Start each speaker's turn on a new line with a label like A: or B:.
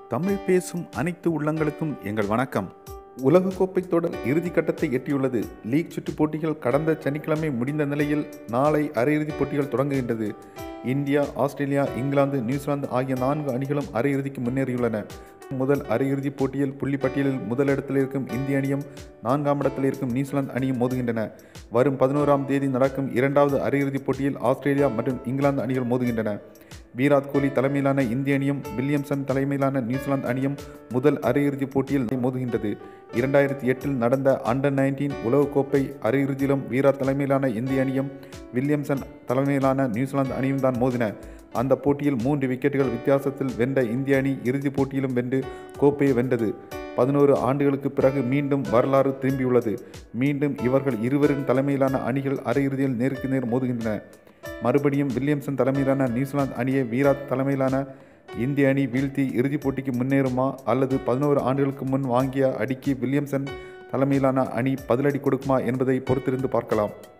A: தமிழ் பேசும் அனைத்து உள்ளங்களுக்கும் எங்கள் வணக்கம் உலகக்கோப்பை தொடர் இறுதிக்கட்டத்தை எட்டியுள்ளது லீக் சுற்று போட்டிகள் கடந்த சனிக்கிழமை முடிந்த நிலையில் நாளை அரையிறுதிப் போட்டிகள் தொடங்குகின்றது இந்தியா ஆஸ்திரேலியா இங்கிலாந்து நியூசிலாந்து ஆகிய நான்கு அணிகளும் அரையிறுதிக்கு முன்னேறியுள்ளன முதல் அரையிறுதிப் போட்டியில் புள்ளி பட்டியலில் முதலிடத்தில் இருக்கும் இந்திய அணியும் நான்காம் இடத்தில் இருக்கும் நியூசிலாந்து அணியும் மோதுகின்றன வரும் பதினோராம் தேதி நடக்கும் இரண்டாவது அரையிறுதிப் போட்டியில் ஆஸ்திரேலியா மற்றும் இங்கிலாந்து அணிகள் மோதுகின்றன விராட் கோலி தலைமையிலான இந்திய அணியும் வில்லியம்சன் தலைமையிலான நியூசிலாந்து அணியும் முதல் அரையிறுதிப் போட்டியில் மோதுகின்றது இரண்டாயிரத்தி எட்டில் நடந்த அண்டர் நைன்டீன் உலகக்கோப்பை அரையிறுதியிலும் விராட் தலைமையிலான இந்திய அணியும் வில்லியம்சன் தலைமையிலான நியூசிலாந்து அணியும் தான் மோதின அந்த போட்டியில் மூன்று விக்கெட்டுகள் வித்தியாசத்தில் வென்ற இந்திய அணி இறுதிப் போட்டியிலும் வென்று கோப்பையை வென்றது பதினோரு ஆண்டுகளுக்கு பிறகு மீண்டும் வரலாறு திரும்பியுள்ளது மீண்டும் இவர்கள் இருவரின் தலைமையிலான அணிகள் அரையிறுதியில் நேருக்கு நேர் மோதுகின்றன மறுபடியும் வில்லியம்சன் தலைமையிலான நியூசிலாந்து அணியை வீராத் தலைமையிலான இந்திய அணி வீழ்த்தி இறுதிப் போட்டிக்கு முன்னேறுமா அல்லது பதினோரு ஆண்டுகளுக்கு முன் வாங்கிய அடிக்கு வில்லியம்சன் தலைமையிலான அணி பதிலடி கொடுக்குமா என்பதை பொறுத்திருந்து பார்க்கலாம்